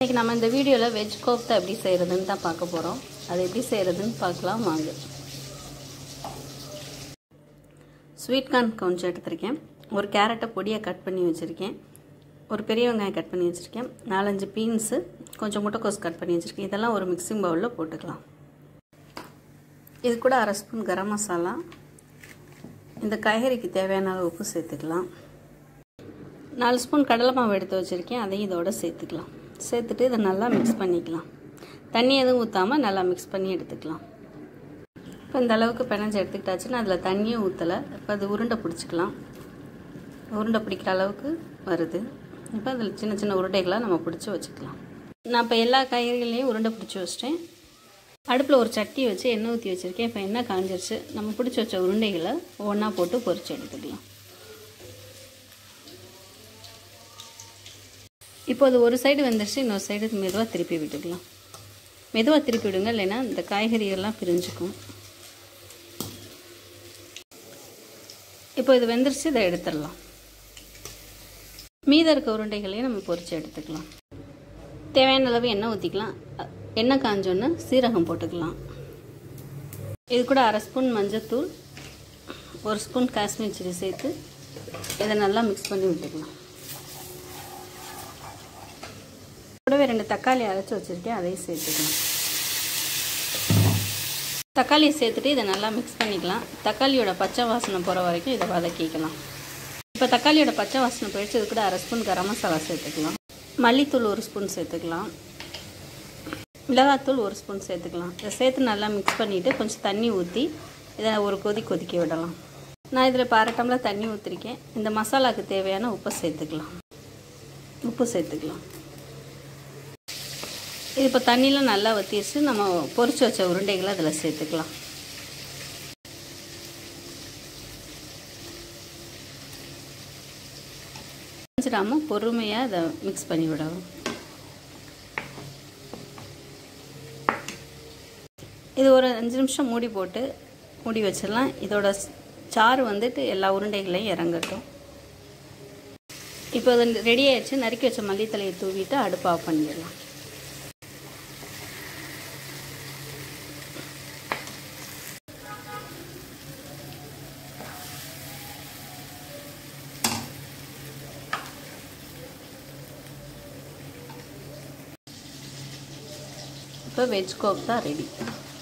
இன்றைக்கி நம்ம இந்த வீடியோவில் வெஜ் கோஃப்தா எப்படி செய்கிறதுன்னு தான் பார்க்க போகிறோம் அது எப்படி செய்கிறதுன்னு பார்க்கலாம் வாங்க ஸ்வீட் கார்ன் கொஞ்சம் எடுத்திருக்கேன் ஒரு கேரட்டை பொடியாக கட் பண்ணி வச்சுருக்கேன் ஒரு பெரிய வெங்காயம் கட் பண்ணி வச்சுருக்கேன் நாலஞ்சு பீன்ஸு கொஞ்சம் முட்டைக்கோஸ் கட் பண்ணி வச்சுருக்கேன் இதெல்லாம் ஒரு மிக்சிங் பவுலில் போட்டுக்கலாம் இது கூட அரை ஸ்பூன் கரம் மசாலா இந்த காய்கறிக்கு தேவையான அளவு உப்பு சேர்த்துக்கலாம் நாலு ஸ்பூன் கடலை மாவு எடுத்து வச்சுருக்கேன் அதையும் இதோட சேர்த்துக்கலாம் சேர்த்துட்டு இதை நல்லா மிக்ஸ் பண்ணிக்கலாம் தண்ணி எதுவும் ஊற்றாமல் நல்லா மிக்ஸ் பண்ணி எடுத்துக்கலாம் இப்போ இந்த அளவுக்கு பிணைஞ்சு எடுத்துக்கிட்டாச்சுன்னா அதில் தண்ணியும் ஊற்றலை இப்போ அது உருண்டை பிடிச்சிக்கலாம் உருண்டை பிடிக்கிற அளவுக்கு வருது இப்போ அதில் சின்ன சின்ன உருண்டைகளாக நம்ம பிடிச்சி வச்சுக்கலாம் நான் இப்போ எல்லா காய்கறிகளையும் உருண்டை பிடிச்சி வச்சிட்டேன் அடுப்பில் ஒரு சட்டி வச்சு எண்ணெய் ஊற்றி வச்சுருக்கேன் இப்போ எண்ணெய் காஞ்சிருச்சு நம்ம பிடிச்சி வச்ச உருண்டைகளை ஒன்றா போட்டு பொரிச்சு எடுத்துக்கலாம் இப்போ அது ஒரு சைடு வந்துருச்சு இன்னொரு சைடு மெதுவாக திருப்பி விட்டுக்கலாம் மெதுவாக திருப்பி விடுங்க இல்லைன்னா இந்த காய்கறிகள்லாம் பிரிஞ்சுக்கும் இப்போ இது வெந்துருச்சு இதை எடுத்துடலாம் மீத இருக்க உருண்டைகளையும் நம்ம பொரித்து எடுத்துக்கலாம் தேவையான அளவு எண்ணெய் ஊற்றிக்கலாம் எண்ணெய் காஞ்சோன்னு சீரகம் போட்டுக்கலாம் இது கூட அரை ஸ்பூன் மஞ்சத்தூள் ஒரு ஸ்பூன் காஷ்மீர் சில்லி சேர்த்து இதை நல்லா மிக்ஸ் பண்ணி விட்டுக்கலாம் கூடவே ரெண்டு தக்காளி அரைச்சி வச்சுருக்கேன் அதையும் சேர்த்துக்கலாம் தக்காளியை சேர்த்துட்டு இதை நல்லா மிக்ஸ் பண்ணிக்கலாம் தக்காளியோட பச்சை வாசனை போகிற வரைக்கும் இதை வதக்கிக்கலாம் இப்போ தக்காளியோட பச்சை வாசனை போயிடுச்சு இது கூட அரை ஸ்பூன் கரம் மசாலா சேர்த்துக்கலாம் மல்லித்தூள் ஒரு ஸ்பூன் சேர்த்துக்கலாம் மிளகாத்தூள் ஒரு ஸ்பூன் சேர்த்துக்கலாம் இதை சேர்த்து நல்லா மிக்ஸ் பண்ணிவிட்டு கொஞ்சம் தண்ணி ஊற்றி இதை ஒரு கொதி கொதிக்க விடலாம் நான் இதில் இப்போ அரை டம்ளர் தண்ணி ஊற்றிருக்கேன் இந்த மசாலாவுக்கு தேவையான உப்பை சேர்த்துக்கலாம் உப்பு சேர்த்துக்கலாம் இது இப்போ தண்ணியில் நல்லா வற்றிச்சு நம்ம பொரிச்சு வச்ச உருண்டைகளை அதில் சேர்த்துக்கலாம் செஞ்சிடாமல் பொறுமையாக அதை மிக்ஸ் பண்ணி விடணும் இது ஒரு அஞ்சு நிமிஷம் மூடி போட்டு மூடி வச்சிடலாம் இதோட சாறு வந்துட்டு எல்லா உருண்டைகளையும் இறங்கட்டும் இப்போ அது ரெடி ஆயிடுச்சு நறுக்கி வச்ச மல்லித்தலையை தூவிட்டு அடுப்பு ஆஃப் பண்ணிடலாம் இப்போ வெஜ் கோப்தா ரெடி